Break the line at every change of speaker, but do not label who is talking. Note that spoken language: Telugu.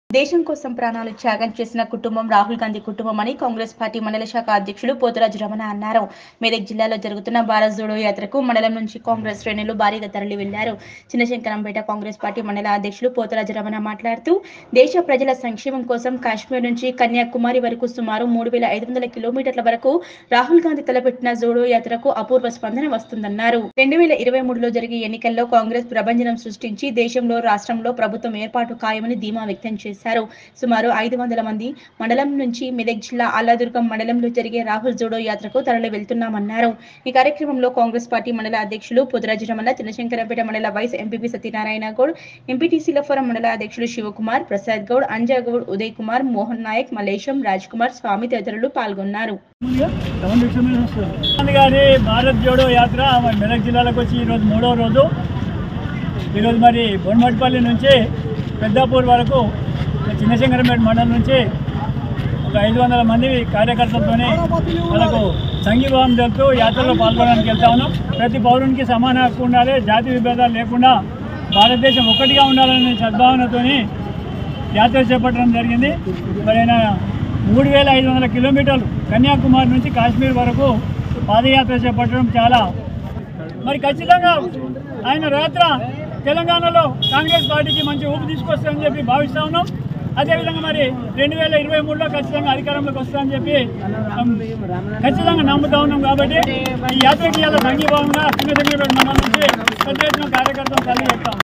దేశం కోసం ప్రాణాలు త్యాగం చేసిన కుటుంబం రాహుల్ గాంధీ కుటుంబం అని కాంగ్రెస్ పార్టీ మండల శాఖ అధ్యక్షులు పోతురాజు రమణ అన్నారు మెదక్ జిల్లాలో జరుగుతున్న భారత్ జోడో యాత్రకు మండలం నుంచి కాంగ్రెస్ శ్రేణులు భారీగా తరలి వెళ్లారు చిన్నశంకరంపేట కాంగ్రెస్ పార్టీ మండల అధ్యక్షులు పోతురాజు రమణ మాట్లాడుతూ దేశ ప్రజల సంక్షేమం కోసం కాశ్మీర్ నుంచి కన్యాకుమారి వరకు సుమారు మూడు వేల ఐదు వందల కిలోమీటర్ల వరకు రాహుల్ గాంధీ తలపెట్టిన జోడో యాత్రకు అపూర్వ స్పందన వస్తుందన్నారు రెండు వేల ఇరవై మూడులో జరిగే ఎన్నికల్లో కాంగ్రెస్ ప్రభంజనం సృష్టించి దేశంలో రాష్ట్రంలో ప్రభుత్వం ఏర్పాటు ఖాయమని ధీమా వ్యక్తం చేశారు సుమారు ఐదు వందల మంది మండలం నుంచి మెదక్ జిల్లా ఆలాదుర్గం మండలంలో జరిగే రాహుల్ జోడో యాత్రకు తరలి వెళ్తున్నామన్నారు ఈ కార్యక్రమంలో కాంగ్రెస్ పార్టీ మండల అధ్యక్షులు పొదరాజు రమణ చిన్నశంకరపేట మండల వైస్ ఎంపీపీ సత్యనారాయణ గౌడ్ ఎంపీటీసీల ఫోరం మండల అధ్యక్షులు శివకుమార్ ప్రసాద్ గౌడ్ అంజా గౌడ్ ఉదయ్ కుమార్ మోహన్ నాయక్ మలేశం రాజ్ కుమార్ స్వామి తదితరులు పాల్గొన్నారు
గాంధీ గారి భారత్ జోడో యాత్ర మరి మెదక్ జిల్లాలకు వచ్చి ఈరోజు మూడవ రోజు ఈరోజు మరి బొన్మటిపల్లి నుంచి పెద్దాపూర్ వరకు చిన్నశంకరంపేట మండలం నుంచి ఒక ఐదు వందల మంది కార్యకర్తలతోనే వాళ్ళకు సంఘీభావం తెలుపుతూ యాత్రలో పాల్గొనడానికి వెళ్తా ఉన్నాం ప్రతి పౌరునికి సమాన హక్కు ఉండాలి జాతి విభేదాలు లేకుండా భారతదేశం ఒక్కటిగా ఉండాలనే సద్భావనతోని యాత్ర చేపట్టడం జరిగింది మరి ఆయన మూడు వేల ఐదు వందల కిలోమీటర్లు కన్యాకుమారి నుంచి కాశ్మీర్ వరకు పాదయాత్ర చేపట్టడం చాలా మరి ఖచ్చితంగా ఆయన యాత్ర తెలంగాణలో కాంగ్రెస్ పార్టీకి మంచి ఊపు తీసుకొస్తామని చెప్పి భావిస్తా ఉన్నాం అదేవిధంగా మరి రెండు వేల ఇరవై మూడులో ఖచ్చితంగా అధికారంలోకి వస్తామని చెప్పి ఉమ్, ఖచ్చితంగా నమ్ముతా ఉన్నాం కాబట్టి ఈ యాత్రకి ఇలా సంఘీభావంగా చిన్న సంఘీభావం మండలం నుంచి పెద్ద ఎత్తున కార్యకర్తలు తల్లి చెప్తాం